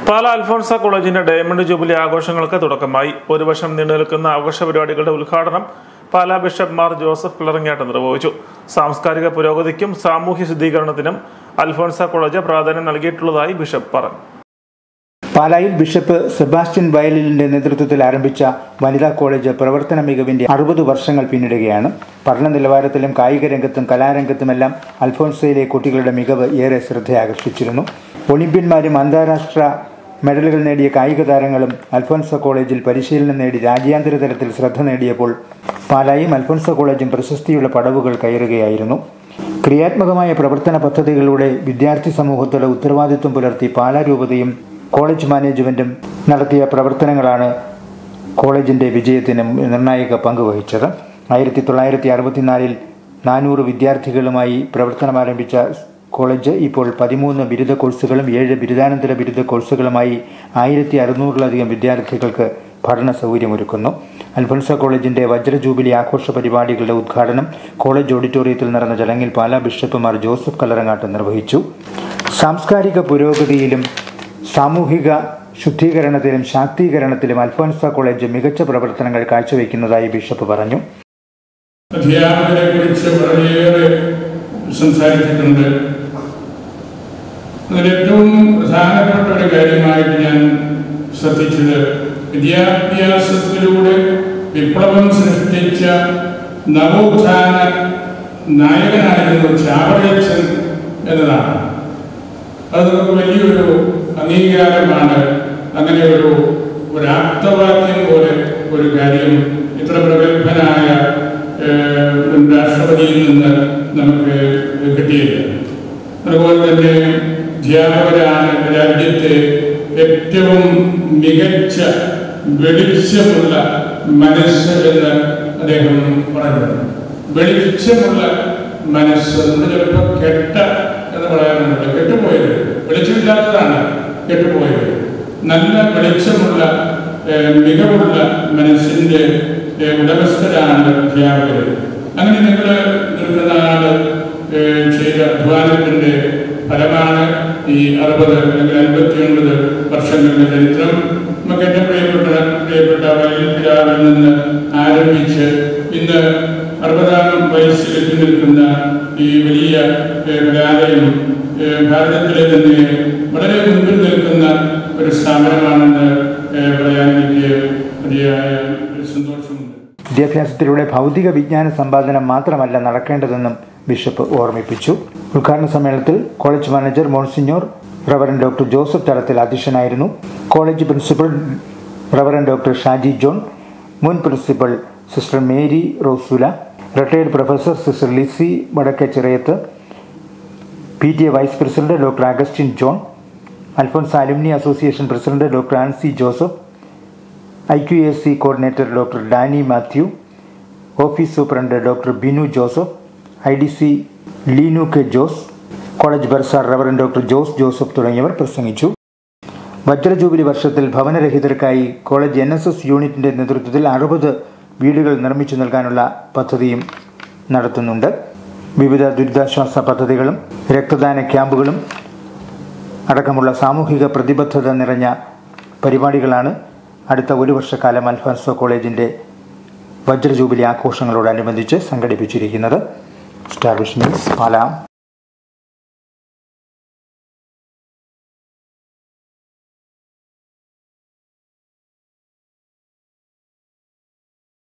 പാല അൽഫോൺസ കോളേജിന്റെ diamond jubilee ആഘോഷങ്ങൾക്ക് തുടക്കമായി ഒരു വർഷം നീണ്ടു നിൽക്കുന്ന ആഘോഷ പരിപാടികളുടെ ഉദ്ഘാടനം പാലാ ബിഷപ്പ് മാർ ജോസഫ് പിളറങ്ങാട്ട് നിർവഹിച്ചു സാംസ്കാരിക പുരോഗതിക്കും സാമൂഹ്യ ശുദ്ധീകരണത്തിനും അൽഫോൺസ കോളേജ് പ്രാധാന്യം നൽകിയിട്ടുള്ളതായി ബിഷപ്പ് പറഞ്ഞു പാലായിൽ ബിഷപ്പ് സെബാസ്റ്റ്യൻ വയലിലിന്റെ നേതൃത്വത്തിൽ ആരംഭിച്ച വനിതാ കോളേജ് പ്രവർത്തന മികവിന്റെ അറുപത് വർഷങ്ങൾ പിന്നിടുകയാണ് പഠന നിലവാരത്തിലും കായിക രംഗത്തും കലാരംഗത്തുമെല്ലാം അൽഫോൻസയിലെ കുട്ടികളുടെ മികവ് ഏറെ ശ്രദ്ധയാകർഷിച്ചിരുന്നു ഒളിമ്പ്യന്മാരും അന്താരാഷ്ട്ര മെഡലുകൾ നേടിയ കായിക താരങ്ങളും അൽഫോൻസ കോളേജിൽ പരിശീലനം നേടി രാജ്യാന്തര തലത്തിൽ ശ്രദ്ധ നേടിയപ്പോൾ പാലായും അൽഫോൻസ കോളേജും പ്രശസ്തിയുള്ള പടവുകൾ കയറുകയായിരുന്നു ക്രിയാത്മകമായ പ്രവർത്തന പദ്ധതികളിലൂടെ വിദ്യാർത്ഥി സമൂഹത്തോടെ ഉത്തരവാദിത്വം പുലർത്തി പാലാ രൂപതയും കോളേജ് മാനേജ്മെന്റും നടത്തിയ പ്രവർത്തനങ്ങളാണ് കോളേജിന്റെ വിജയത്തിന് നിർണായക പങ്ക് വഹിച്ചത് ആയിരത്തി തൊള്ളായിരത്തി അറുപത്തിനാലിൽ നാനൂറ് വിദ്യാർത്ഥികളുമായി പ്രവർത്തനം ആരംഭിച്ച കോളേജ് ഇപ്പോൾ പതിമൂന്ന് ബിരുദ കോഴ്സുകളും ഏഴ് ബിരുദാനന്തര ബിരുദ കോഴ്സുകളുമായി ആയിരത്തി അറുന്നൂറിലധികം വിദ്യാർത്ഥികൾക്ക് പഠന സൗകര്യമൊരുക്കുന്നു അൽഫോൻസ കോളേജിന്റെ വജ്ര ജൂബിലി ആഘോഷ പരിപാടികളുടെ ഉദ്ഘാടനം കോളേജ് ഓഡിറ്റോറിയത്തിൽ നടന്ന ചടങ്ങിൽ പാലാ ബിഷപ്പുമാർ ജോസഫ് കല്ലറങ്ങാട്ട് നിർവഹിച്ചു സാംസ്കാരിക പുരോഗതിയിലും സാമൂഹിക ശുദ്ധീകരണത്തിലും ശാക്തീകരണത്തിലും അൽഫോൻസ കോളേജ് മികച്ച പ്രവർത്തനങ്ങൾ കാഴ്ചവെക്കുന്നതായി ബിഷപ്പ് പറഞ്ഞു അധ്യാപകരെ കുറിച്ച് വളരെയേറെ സംസാരിച്ചിട്ടുണ്ട് അതിൽ ഏറ്റവും പ്രധാനപ്പെട്ട ഒരു കാര്യമായിട്ട് ഞാൻ ശ്രദ്ധിച്ചത് വിദ്യാഭ്യാസത്തിലൂടെ വിപ്ലവം സൃഷ്ടിച്ച നവോത്ഥാന നായകനായിരുന്നു ചാവറയച്ചൻ എന്നതാണ് അത് നമുക്ക് വലിയൊരു അംഗീകാരമാണ് അങ്ങനെ ഒരു ഒരു ആപ്തവാക്യം പോലെ ഒരു കാര്യം ഇത്ര പ്രഗത്ഭനായ ഏഹ്, രാഷ്ട്രപതിയിൽ നിന്ന് നമുക്ക് കിട്ടിയത് അതുപോലെ തന്നെ അധ്യാപകരാണ് രാജ്യത്തെ ഏറ്റവും മികച്ച വെളിച്ചമുള്ള മനസ്സ് എന്ന് അദ്ദേഹം പറഞ്ഞത് വെളിച്ചമുള്ള മനസ്സ് നമ്മൾ ചിലപ്പോൾ കെട്ട എന്ന് പറയാറുണ്ട് കെട്ടുപോയത് വെളിച്ചമില്ലാത്തതാണ് കെട്ടുപോയത് നല്ല വെളിച്ചമുള്ള ഏഹ്, മികവുള്ള മനസ്സിന്റെ ഏഹ്, ഉടമസ്ഥരാണ് അധ്യാപകർ അങ്ങനെ നിങ്ങൾ നിൽക്കുന്ന ആള് ഏഹ്, ചെയ്ത അധ്വാനത്തിന്റെ ഫലമാണ് ഈ അറുപത് അല്ലെങ്കിൽ അൻപത്തി ഒൻപത് വർഷങ്ങളുടെ ചരിത്രം നമുക്ക് ഏറ്റവും പ്രിയപ്പെട്ട പ്രിയപ്പെട്ട വയലിൽ പിതാവിൽ നിന്ന് ആരംഭിച്ച് ഇന്ന് അറുപതാം വയസ്സിൽ എത്തി നിൽക്കുന്ന ഈ വലിയ ഏഹ്, കലാലയം ഏഹ്, ഭാരതത്തിലെ തന്നെ വളരെ മുൻപിൽ നിൽക്കുന്ന ഒരു സ്ഥാപനമാണെന്ന് ഏഹ്, പറയാൻ എനിക്ക് അതിയായ സന്തോഷമുണ്ട് വിദ്യാഭ്യാസത്തിലൂടെ ഭൗതിക വിജ്ഞാന സമ്പാദനം മാത്രമല്ല നടക്കേണ്ടതെന്നും ബിഷപ്പ് ഓർമ്മിപ്പിച്ചു ഉദ്ഘാടന സമ്മേളനത്തിൽ college manager monsignor reverend doctor Joseph Thalathil അധ്യക്ഷനായിരുന്നു college principal reverend doctor Shaji John മുൻ principal sister Mary Rosula retired professor sister Lizy Vadakkechirayath P T A vice president doctor Augustine John Alphonse alumni association president doctor Ancy Joseph I Q A C coordinator doctor Danny Mathew office superintendent doctor Binu Joseph I D C Leenu K Jose college bursar reverend doctor Jose Joseph തുടങ്ങിയവർ പ്രസംഗിച്ചു വജ്ര jubilee വർഷത്തിൽ ഭവനരഹിതർക്കായി college N S S യൂണിറ്റിന്റെ നേതൃത്വത്തിൽ അറുപത് വീടുകൾ നിർമ്മിച്ചു നൽകാനുള്ള പദ്ധതിയും നടത്തുന്നുണ്ട് വിവിധ ദുരിതാശ്വാസ പദ്ധതികളും രക്തദാന ക്യാമ്പുകളും അടക്കമുള്ള സാമൂഹിക പ്രതിബദ്ധത നിറഞ്ഞ പരിപാടികളാണ് അടുത്ത ഒരു വർഷക്കാലം അൽഫാൻസോ കോളേജിൻ്റെ വജ്ര ജൂബിലി ആഘോഷങ്ങളോടനുബന്ധിച്ച് സംഘടിപ്പിച്ചിരിക്കുന്നത് സ്റ്റാർ വിഷൻ ന്യൂസ് പാലാം